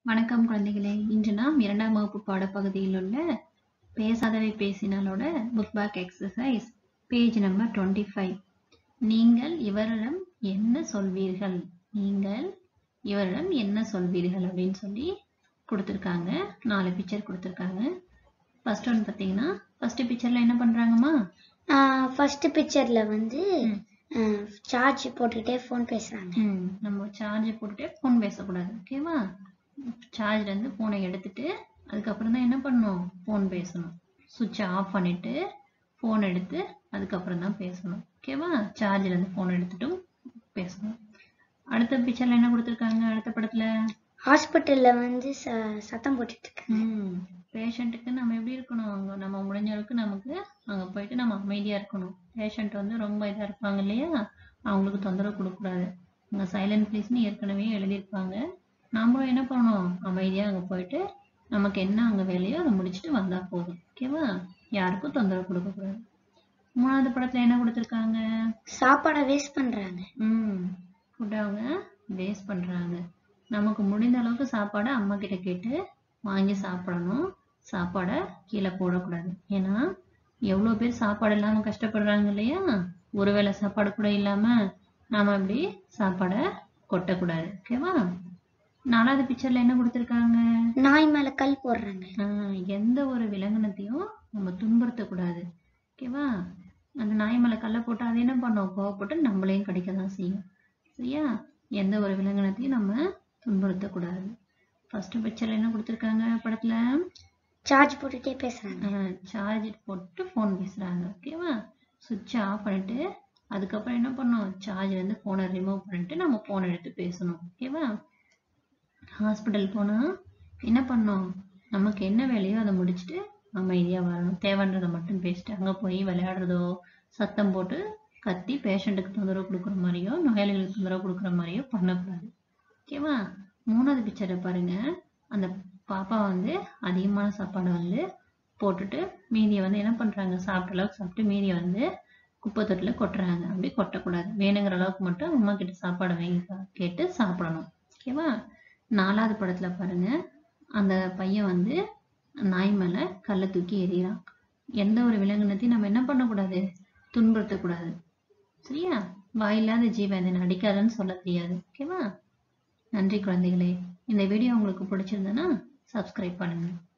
வணக்கம் குழந்தைகளே இன்று நாம் இரண்டாம் வகுப்பு பாடப்பகுதியில் உள்ள பேசாதவை பேசினாலோட book back exercise page number twenty five நீங்கள் இவரிடம் என்ன சொல்வீர்கள் நீங்கள் இவரிடம் என்ன சொல்வீர்கள் அப்படின்னு சொல்லி கொடுத்துருக்காங்க நாலு பிக்சர் கொடுத்துருக்காங்க ஃபர்ஸ்ட் ஒன் பார்த்தீங்கன்னா ஃபர்ஸ்ட் பிக்சரில் என்ன பண்ணுறாங்கம்மா ஃபர்ஸ்ட் பிக்சர்ல வந்து சார்ஜ் போட்டுக்கிட்டே ஃபோன் பேசுறாங்க ம் நம்ம சார்ஜ் போட்டுட்டு ஃபோன் பேசக்கூடாது ஓகேவா சார்ஜ்லேருந்து ஃபோனை எடுத்துட்டு அதுக்கப்புறம் தான் என்ன பண்ணணும் ஃபோன் பேசணும் சுவிட்சை ஆஃப் பண்ணிட்டு ஃபோன் எடுத்து அதுக்கப்புறம் தான் பேசணும் ஓகேவா சார்ஜ்லேருந்து ஃபோன் எடுத்துட்டும் பேசணும் அடுத்த பிக்சரில் என்ன கொடுத்துருக்காங்க அடுத்த படத்தில் ஹாஸ்பிட்டல்ல வந்து ச- சத்தம் போட்டுட்டு இருக்காங்க ம் பேஷண்ட்டுக்கு நம்ம எப்படி இருக்கணும் அங்கே நம்ம முடிஞ்ச அளவுக்கு நமக்கு அங்கே போயிட்டு நம்ம அமைதியாக இருக்கணும் பேஷண்ட் வந்து ரொம்ப இதாக இருப்பாங்க இல்லையா அவங்களுக்கு தொந்தரவு கொடுக்கக்கூடாது அங்கே சைலண்ட் ப்ளீஸ்னு ஏற்கனவே எழுதியிருப்பாங்க நாமளும் என்ன பண்ணணும் அமைதியாக அங்கே போயிட்டு நமக்கு என்ன அங்கே வேலையோ அதை முடிச்சுட்டு வந்தால் போதும் ஓகேவா யாருக்கும் தொந்தரவு கொடுக்கக்கூடாது மூணாவது படத்தில் என்ன கொடுத்துருக்காங்க சாப்பாடை வேஸ்ட் பண்றாங்க ம் ஃபுட்டை அவங்க வேஸ்ட் பண்ணுறாங்க நமக்கு முடிந்த அளவுக்கு சாப்பாடை அம்மா கிட்ட கேட்டு வாங்கி சாப்பிடணும் சாப்பாடை கீழே போடக்கூடாது ஏன்னா எவ்வளோ பேர் சாப்பாடு இல்லாமல் கஷ்டப்படுறாங்க இல்லையா ஒருவேளை சாப்பாடு கூட இல்லாமல் நாம் இப்படி சாப்பாடை கொட்டக்கூடாது ஓகேவா நாலாவது பிக்சரில் என்ன கொடுத்துருக்காங்க நாய் மேல கல் போடுறாங்க ஆஹ் எந்த ஒரு விலங்கினத்தையும் நம்ம துன்புறுத்தக்கூடாது ஓகேவா அந்த நாய் மேலே கல்லை போட்டு அதை என்ன பண்ணோம் கோவப்பட்டு நம்மளையும் கடிக்க தான் செய்யும் சரியா எந்த ஒரு விலங்கினத்தையும் நம்ம துன்புறுத்தக்கூடாது ஃபர்ஸ்ட் பிக்சரில் என்ன கொடுத்துருக்காங்க படத்தில் சார்ஜ் போட்டுட்டே பேசுறாங்க சார்ஜ் போட்டு ஃபோன் பேசுகிறாங்க ஓகேவா சுவிட்சை ஆஃப் பண்ணிட்டு அதுக்கப்புறம் என்ன பண்ணணும் சார்ஜ்லேருந்து ஃபோனை ரிமூவ் பண்ணிட்டு நம்ம ஃபோனை எடுத்து பேசணும் ஓகேவா ஹாஸ்பிட்டல் போனால் என்ன பண்ணோம் நமக்கு என்ன வேலையோ அதை முடிச்சுட்டு அமைதியாக வரணும் தேவைன்றதை மட்டும் பேசிட்டு அங்கே போய் விளையாடுறதோ சத்தம் போட்டு கத்தி பேஷண்ட்டுக்கு தொந்தரவு கொடுக்குற மாதிரியோ நோயாளிகளுக்கு தொந்தரவு கொடுக்குற மாதிரியோ பண்ணக்கூடாது ஓகேவா மூணாவது பிக்சரை பாருங்க அந்த பாப்பா வந்து அதிகமான சாப்பாடை வந்து போட்டுட்டு மீதியை வந்து என்ன பண்ணுறாங்க சாப்பிட்ட அளவுக்கு சாப்பிட்டு மீதியை வந்து குப்பை தொட்டில் கொட்டுறாங்க அப்படி கொட்டக்கூடாது வேணுங்கிற அளவுக்கு மட்டும் அம்மா கிட்ட சாப்பாடை வாங்கி சா- கேட்டு சாப்பிடணும் ஓகேவா நாலாவது படத்தில் பாருங்க அந்த பையன் வந்து நாய் மேலே கல்லை தூக்கி எறிகிறான் எந்த ஒரு விலங்கினத்தையும் நம்ம என்ன பண்ணக்கூடாது துன்புறுத்தக்கூடாது சரியா வாயில்லாத ஜீவன் இதை அடிக்காதன்னு சொல்ல தெரியாது ஓகேவா நன்றி குழந்தைகளே இந்த வீடியோ உங்களுக்கு பிடிச்சிருந்ததுன்னா சப்ஸ்கிரைப் பண்ணுங்க